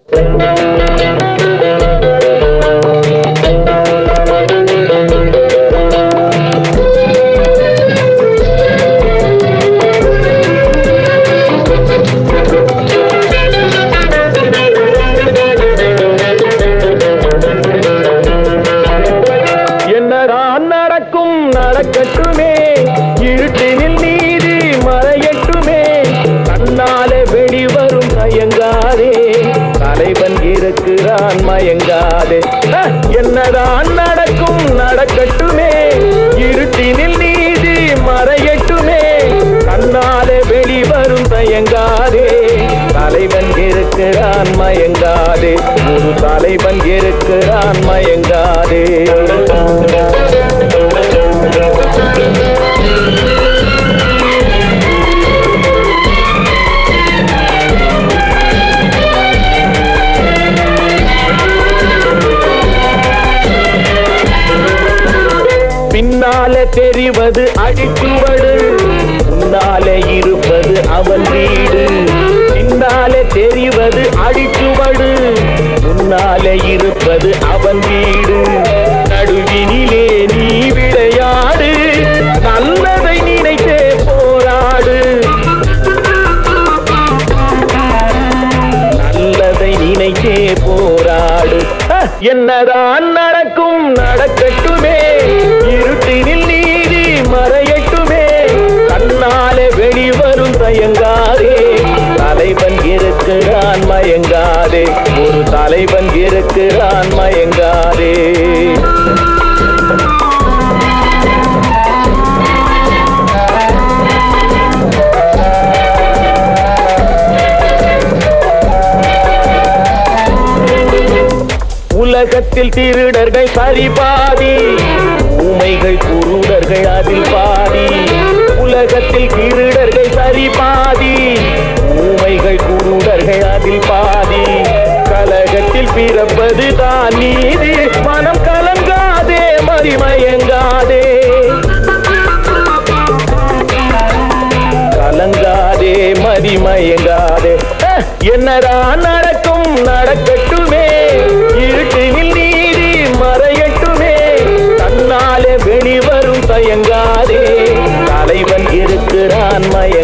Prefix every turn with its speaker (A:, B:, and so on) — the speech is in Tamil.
A: என்னதான் நடக்கும் நடக்கட்டுமே இருட்டினில் நீதி மறையட்டுமே தன்னாலே வெளிவரும் மயங்காதே தலைவன் இருக்கிறான் மயங்காதே அஹ், என்னதான் நடக்கும் நடக்கட்டுமே இருட்டினில் நீதி மறையட்டுமே தன்னாலே வெளிவரும் தயங்காதே தலைவன் இருக்கிறான் மயங்காதே ஒரு தலைவன் இருக்கிறான் மயங்காதே பின்னாலே தெரிவது அடிச்சுவடு முன்னாலே இருப்பது அவன் வீடு பின்னாலே தெரிவது அடிச்சுவடு முன்னாலே இருப்பது அவன் வீடு நடுவினிலே நீ விளையாடு நல்லதை நினைத்தே போராடு நல்லதை நினைத்தே போராடு அஹ், என்னதான் நடக்கும் நடக்கட்டுமே இருட்டினில் நீதி மறையட்டுமே கண்ணாலே வெளிவரும் தயங்காதே தலைவன் இருக்கிறான் மயங்காதே ஒரு தலைவன் இருக்கிறான் மயங்காதே உலகத்தில் திருடர்கள் சரிபாதி ஊமைகள் குருடர்கள் அதில் பாதி உலகத்தில் திருடர்கள் சரிபாதி ஊமைகள் குருடர்கள் அதில் பாதி கலகத்தில் பிறப்பது தான் நீதி மனம் கலங்காதே மறிமயங்காதே கலங்காதே மதிமயங்காதே அஹ், என்னதான் நடக்கும் நடக்கட்டுமே இருட்டினில் நீதி மறையட்டுமே தன்னாலே வெளிவரும் தயங்காதே தலைவன் இருக்கிறான் மய